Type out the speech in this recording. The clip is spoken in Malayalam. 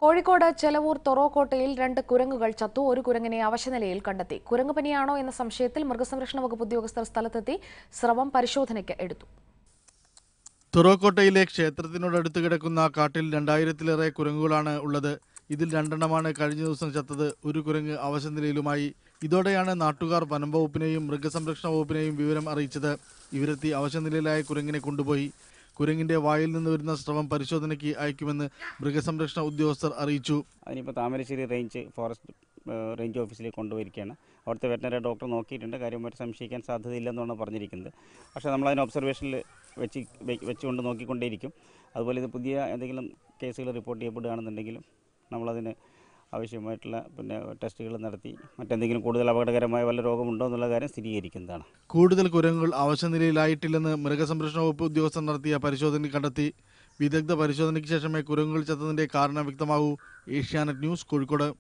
കോഴിക്കോട് ചെലവൂർ തൊറോക്കോട്ടയിൽ രണ്ട് കുരങ്ങുകൾ ചത്തു ഒരു കുരങ്ങിനെ അവശനിലയിൽ കണ്ടെത്തി കുരങ്ങ് പനിയാണോ എന്ന സംശയത്തിൽ മൃഗസംരക്ഷണ വകുപ്പ് ഉദ്യോഗസ്ഥർ സ്ഥലത്തെത്തി സ്രവം പരിശോധനയ്ക്ക് എടുത്തു തുറോക്കോട്ടയിലെ ക്ഷേത്രത്തിനോടടുത്ത് കിടക്കുന്ന കാട്ടിൽ രണ്ടായിരത്തിലേറെ കുരങ്ങുകളാണ് ഉള്ളത് ഇതിൽ രണ്ടെണ്ണമാണ് കഴിഞ്ഞ ദിവസം ചത്തത് ഒരു കുരങ്ങ് അവശനിലയിലുമായി ഇതോടെയാണ് നാട്ടുകാർ വനം വകുപ്പിനെയും മൃഗസംരക്ഷണ വകുപ്പിനെയും വിവരം അറിയിച്ചത് ഇവരെത്തി അവശനിലയിലായ കുരങ്ങിനെ കൊണ്ടുപോയി കുരങ്ങിന്റെ വായിൽ നിന്ന് വരുന്ന സ്രവം പരിശോധനയ്ക്ക് അയക്കുമെന്ന് മൃഗസംരക്ഷണ ഉദ്യോഗസ്ഥർ അറിയിച്ചു അതിനിപ്പോൾ താമരശ്ശേരി റേഞ്ച് ഫോറസ്റ്റ് ഏഹ്, റേഞ്ച് ഓഫീസിലേക്ക് കൊണ്ടുപോയിരിക്കുകയാണ് അവിടുത്തെ വെറ്റനറി ഡോക്ടർ നോക്കിയിട്ടുണ്ട് കാര്യമായിട്ട് സംശയിക്കാൻ സാധ്യതയില്ലെന്നാണ് പറഞ്ഞിരിക്കുന്നത് പക്ഷേ നമ്മളതിന് ഒബ്സർവേഷനിൽ വെച്ച് വെ- വെച്ചുകൊണ്ട് നോക്കിക്കൊണ്ടേയിരിക്കും അതുപോലെ ഇത് പുതിയ എന്തെങ്കിലും കേസുകൾ റിപ്പോർട്ട് ചെയ്യപ്പെടുകയാണെന്നുണ്ടെങ്കിലും നമ്മളതിന് ആവശ്യമായിട്ടുള്ള പിന്നെ ടെസ്റ്റുകൾ നടത്തി മറ്റെന്തെങ്കിലും കൂടുതൽ അപകടകരമായ വല്ല രോഗമുണ്ടോ എന്നുള്ള കാര്യം സ്ഥിരീകരിക്കുന്നതാണ് കൂടുതൽ കുരങ്ങുകൾ അവശനിലയിലായിട്ടില്ലെന്ന് മൃഗസംരക്ഷണ വകുപ്പ് ഉദ്യോഗസ്ഥർ നടത്തിയ പരിശോധനയിൽ കണ്ടെത്തി വിദഗ്ധ പരിശോധനയ്ക്ക് ശേഷമേ കുരങ്ങുകൾ ചത്തതിന്റെ കാരണം വ്യക്തമാകൂ ഏഷ്യാനെറ്റ് ന്യൂസ് കോഴിക്കോട്